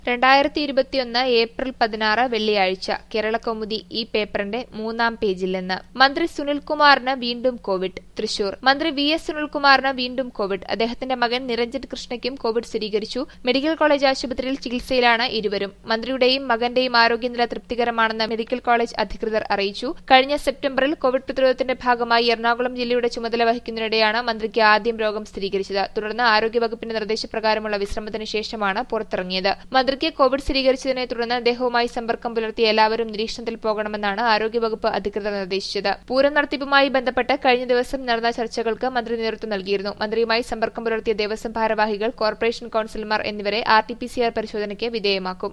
രണ്ടായിരത്തി ഇരുപത്തിയൊന്ന് ഏപ്രിൽ പതിനാറ് വെള്ളിയാഴ്ച കേരളകൗമുദി ഈ പേപ്പറിന്റെ മൂന്നാം പേജിൽ നിന്ന് മന്ത്രി സുനിൽകുമാറിന് വീണ്ടും കോവിഡ് തൃശൂർ മന്ത്രി വി എസ് സുനിൽകുമാറിന് വീണ്ടും കോവിഡ് അദ്ദേഹത്തിന്റെ മകൻ നിരഞ്ജൻ കൃഷ്ണയ്ക്കും കോവിഡ് സ്ഥിരീകരിച്ചു മെഡിക്കൽ കോളേജ് ആശുപത്രിയിൽ ചികിത്സയിലാണ് ഇരുവരും മന്ത്രിയുടെയും മകന്റെയും ആരോഗ്യനില തൃപ്തികരമാണെന്ന് മെഡിക്കൽ കോളേജ് അധികൃതർ അറിയിച്ചു കഴിഞ്ഞ സെപ്റ്റംബറിൽ കോവിഡ് പ്രതിരോധത്തിന്റെ ഭാഗമായി എറണാകുളം ജില്ലയുടെ ചുമതല വഹിക്കുന്നതിനിടെയാണ് മന്ത്രിക്ക് ആദ്യം രോഗം സ്ഥിരീകരിച്ചത് തുടർന്ന് ആരോഗ്യവകുപ്പിന്റെ നിർദ്ദേശപ്രകാരമുള്ള വിശ്രമത്തിന് ശേഷമാണ് പുറത്തിറങ്ങിയത് മന്ത്രിക്ക് കോവിഡ് സ്ഥിരീകരിച്ചതിനെ തുടർന്ന് അദ്ദേഹവുമായി സമ്പർക്കം പുലർത്തിയ എല്ലാവരും നിരീക്ഷണത്തിൽ പോകണമെന്നാണ് ആരോഗ്യവകുപ്പ് അധികൃതർ നിർദ്ദേശിച്ചത് പൂരം നടത്തിപ്പുമായി ബന്ധപ്പെട്ട് കഴിഞ്ഞ ദിവസം നടന്ന ചർച്ചകൾക്ക് മന്ത്രി നേതൃത്വം നൽകിയിരുന്നു മന്ത്രിയുമായി സമ്പർക്കം പുലർത്തിയ ദേവസ്വം ഭാരവാഹികൾ കോർപ്പറേഷൻ കൌൺസിലർമാർ എന്നിവരെ R T P C R പരിശോധനയ്ക്ക് വിധേയമാക്കും